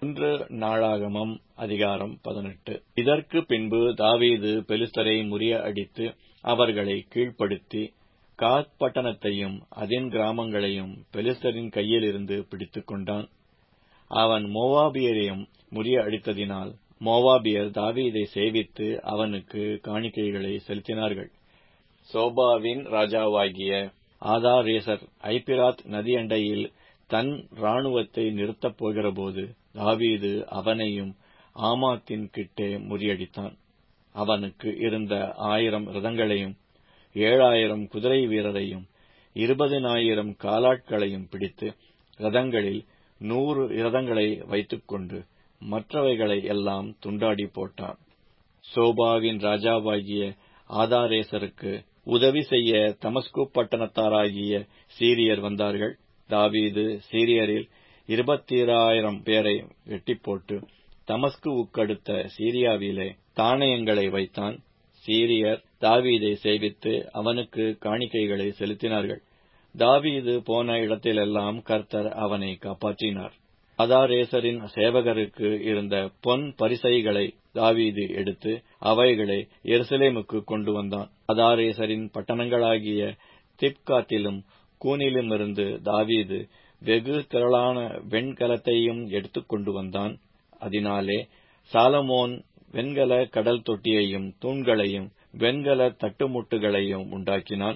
ஒன்று நாளாகமம் அதிகாரம் பதினெட்டு இதற்கு பின்பு தாவீது பெலிஸ்தரை முறிய அடித்து அவர்களை கீழ்ப்படுத்தி காத் பட்டணத்தையும் அதன் கிராமங்களையும் பெலிஸ்தரின் கையிலிருந்து பிடித்துக் கொண்டான் அவன் மோவாபியரையும் முறிய அடித்ததினால் மோவாபியர் தாவீதை சேவித்து அவனுக்கு காணிக்கைகளை செலுத்தினார்கள் சோபாவின் ராஜாவாகிய ஆதாரேசர் ஐபிராத் நதியண்டையில் தன் இராணுவத்தை நிறுத்தப் போகிறபோது தாவீது அவனையும் ஆமாத்தின் கிட்டே முறியடித்தான் அவனுக்கு இருந்த ஆயிரம் ரதங்களையும் ஏழாயிரம் குதிரை வீரரையும் இருபதினாயிரம் காலாட்களையும் பிடித்து ரதங்களில் நூறு ரதங்களை வைத்துக்கொண்டு மற்றவைகளை எல்லாம் துண்டாடி போட்டான் சோபாவின் ராஜாவாகிய ஆதாரேசருக்கு உதவி செய்ய தமஸ்கு பட்டணத்தாராகிய சீரியர் வந்தார்கள் தாவீது சீரியரில் இருபத்தீராயிரம் பேரை வெட்டிப்போட்டு தமஸ்குவுக்கடுத்த சீரியாவிலே தானியங்களை வைத்தான் சீரியர் தாவீதை சேவித்து அவனுக்கு காணிக்கைகளை செலுத்தினார்கள் தாவீது போன இடத்திலெல்லாம் கர்த்தர் அவனை காப்பாற்றினார் அதாரேசரின் சேவகருக்கு இருந்த பொன் பரிசைகளை தாவீது எடுத்து அவைகளை எருசலேமுக்கு கொண்டு வந்தான் அதாரேசரின் பட்டணங்களாகிய திப்காத்திலும் கூனிலுமிருந்து தாவீது வெகு திரளான வெண்கலத்தையும் எடுத்துக்கொண்டு வந்தான் அதனாலே சாலமோன் வெண்கல கடல் தொட்டியையும் தூண்களையும் வெண்கல தட்டுமுட்டுகளையும் உண்டாக்கினான்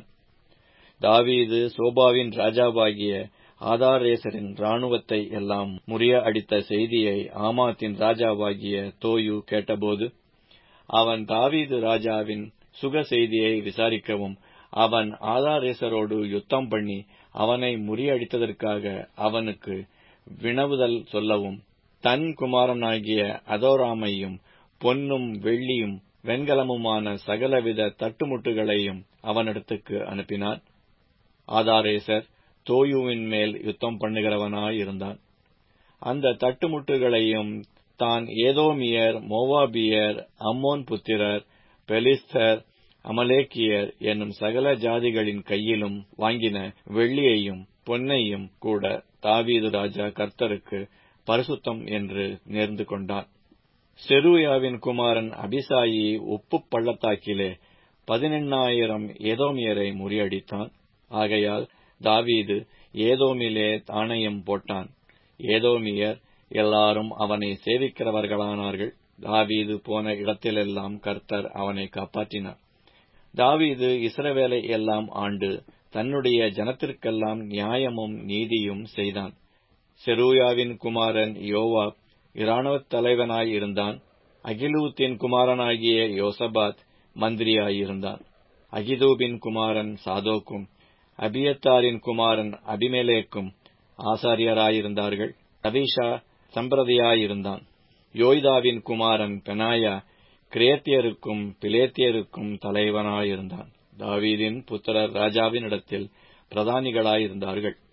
தாவீது சோபாவின் ராஜாவாகிய ஆதாரேசரின் இராணுவத்தை எல்லாம் முறிய அடித்த செய்தியை ஆமாத்தின் ராஜாவாகிய தோயு கேட்டபோது அவன் தாவீது ராஜாவின் சுக செய்தியை விசாரிக்கவும் அவன் ஆதாரேசரோடு யுத்தம் பண்ணி அவனை முறியடித்ததற்காக அவனுக்கு வினவுதல் சொல்லவும் தன் குமாரனாகிய அதோராமையும் பொன்னும் வெள்ளியும் வெண்கலமுமான சகலவித தட்டுமுட்டுகளையும் அவனிடத்துக்கு அனுப்பினான் ஆதாரேசர் தோயுவின் மேல் யுத்தம் பண்ணுகிறவனாயிருந்தான் அந்த தட்டுமுட்டுகளையும் தான் ஏதோமியர் மோவாபியர் அம்மோன் புத்திரர் பெலிஸ்தர் அமலேக்கியர் என்னும் சகல ஜாதிகளின் கையிலும் வாங்கின வெள்ளியையும் பொன்னையும் கூட தாவீது ராஜா கர்த்தருக்கு பரிசுத்தம் என்று நேர்ந்து கொண்டான் செருயாவின் குமாரன் அபிசாயி உப்பு பள்ளத்தாக்கிலே பதினெண்ணாயிரம் ஏதோமியரை முறியடித்தான் ஆகையால் தாவீது ஏதோமிலே தானயம் போட்டான் ஏதோமியர் எல்லாரும் அவனை சேவிக்கிறவர்களானார்கள் தாவீது போன இடத்திலெல்லாம் கர்த்தர் அவனை காப்பாற்றினார் தாவீது இஸ்ரவேலை எல்லாம் ஆண்டு தன்னுடைய ஜனத்திற்கெல்லாம் நியாயமும் நீதியும் செய்தான் செரூயாவின் குமாரன் யோவாப் இராணுவத் தலைவனாய் இருந்தான் அகிலூத்தின் குமாரனாகிய யோசபாத் மந்திரியாயிருந்தான் அகிதூபின் குமாரன் சாதோக்கும் அபியத்தாரின் குமாரன் அபிமெலேக்கும் ஆசாரியராயிருந்தார்கள் அபிஷா சம்பிரதியாயிருந்தான் யோய்தாவின் குமாரன் பெனாயா கிரேத்தியருக்கும் பிலேத்தியருக்கும் தலைவனாயிருந்தான் தாவீதின் புத்திரர் ராஜாவினிடத்தில் பிரதானிகளாயிருந்தார்கள்